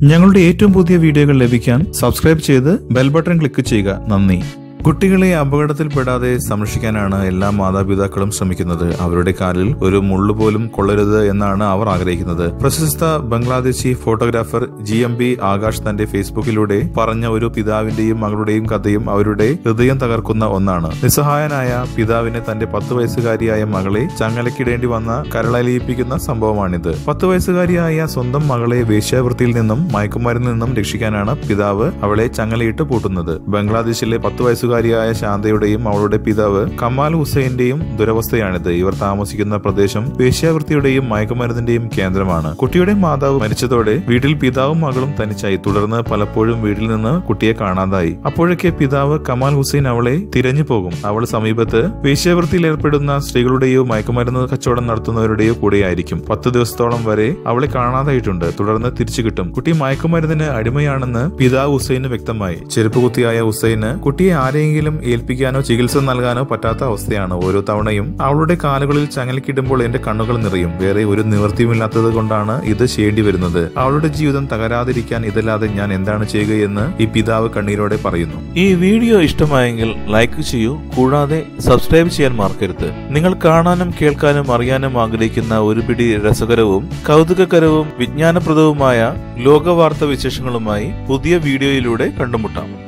ഞങ്ങളുടെ ഏറ്റവും പുതിയ വീഡിയോകൾ ലഭിക്കാൻ സബ്സ്ക്രൈബ് ചെയ്ത് ബെൽ ബട്ടൺ ക്ലിക്ക് ചെയ്യുക നന്ദി കുട്ടികളെ അപകടത്തിൽപ്പെടാതെ സംരക്ഷിക്കാനാണ് എല്ലാ മാതാപിതാക്കളും ശ്രമിക്കുന്നത് അവരുടെ കാലിൽ ഒരു മുള്ളു പോലും കൊള്ളരുത് എന്നാണ് അവർ ആഗ്രഹിക്കുന്നത് പ്രശസ്ത Bangladeshi photographer G M B Akash തന്റെ ഫേസ്ബുക്കിലൂടെ പറഞ്ഞ ഒരു പിതാവിന്റെയും മകളുടെയും കഥയും അവരുടെ ഹൃദയം തകർക്കുന്ന ഒന്നാണ് നിസ്സഹായനായ പിതാവിനെ തന്റെ പത്ത് വയസ്സുകാരിയായ മകളെ ചങ്ങലക്കിടേണ്ടി വന്ന കരളലിയിപ്പിക്കുന്ന സംഭവമാണിത് പത്ത് വയസ്സുകാരിയായ സ്വന്തം മകളെ വേശ്യാവൃത്തിയിൽ നിന്നും മയക്കുമരുന്നിൽ നിന്നും രക്ഷിക്കാനാണ് പിതാവ് അവളെ ചങ്ങലയിട്ട് പൂട്ടുന്നത് ബംഗ്ലാദേശിലെ പത്ത് വയസ്സുകാരിയായ ശാന്തയുടെയും അവളുടെ പിതാവ് കമാൽ ഹുസൈന്റെയും ദുരവസ്ഥയാണിത് ഇവർ താമസിക്കുന്ന പ്രദേശം വേശ്യാവൃത്തിയുടെയും മയക്കുമരുന്നിന്റെയും കേന്ദ്രമാണ് കുട്ടിയുടെ മാതാവ് മരിച്ചതോടെ വീട്ടിൽ പിതാവും മകളും തനിച്ചായി തുടർന്ന് പലപ്പോഴും വീട്ടിൽ നിന്ന് കുട്ടിയെ കാണാതായി അപ്പോഴൊക്കെ പിതാവ് കമാൽ ഹുസൈൻ അവളെ തിരഞ്ഞു പോകും അവൾ സമീപത്ത് വേശ്യാവൃത്തിയിൽ ഏർപ്പെടുന്ന സ്ത്രീകളുടെയോ മയക്കുമരുന്ന് കച്ചവടം നടത്തുന്നവരുടെയോ കൂടെയായിരിക്കും പത്ത് ദിവസത്തോളം വരെ അവളെ കാണാതായിട്ടുണ്ട് തുടർന്ന് തിരിച്ചു കിട്ടും കുട്ടി മയക്കുമരുന്നിന് അടിമയാണെന്ന് പിതാവ് ഹുസൈന് വ്യക്തമായി ചെരുപ്പ് കുത്തിയായ ഹുസൈന് കുട്ടിയെ ആരെയെങ്കിലും ഏൽപ്പിക്കാനോ ചികിത്സ നൽകാനോ പറ്റാത്ത അവസ്ഥയാണ് ഓരോ തവണയും അവളുടെ കാലുകളിൽ ചങ്ങലക്കിടുമ്പോൾ എന്റെ കണ്ണുകൾ നിറയും വേറെ ഒരു നിവൃത്തിയുമില്ലാത്തത് കൊണ്ടാണ് ഇത് ചെയ്യേണ്ടി വരുന്നത് അവളുടെ ജീവിതം തകരാതിരിക്കാൻ ഇതല്ലാതെ ഞാൻ എന്താണ് ചെയ്യുകയെന്ന് ഈ പിതാവ് കണ്ണീരോടെ പറയുന്നു ഈ വീഡിയോ ഇഷ്ടമായെങ്കിൽ ലൈക്ക് ചെയ്യൂ കൂടാതെ സബ്സ്ക്രൈബ് ചെയ്യാൻ മറക്കരുത് നിങ്ങൾ കാണാനും കേൾക്കാനും അറിയാനും ആഗ്രഹിക്കുന്ന ഒരു പിടി രസകരവും കൗതുകകരവും വിജ്ഞാനപ്രദവുമായ ലോകവാർത്ത വിശേഷങ്ങളുമായി പുതിയ വീഡിയോയിലൂടെ കണ്ടുമുട്ടാം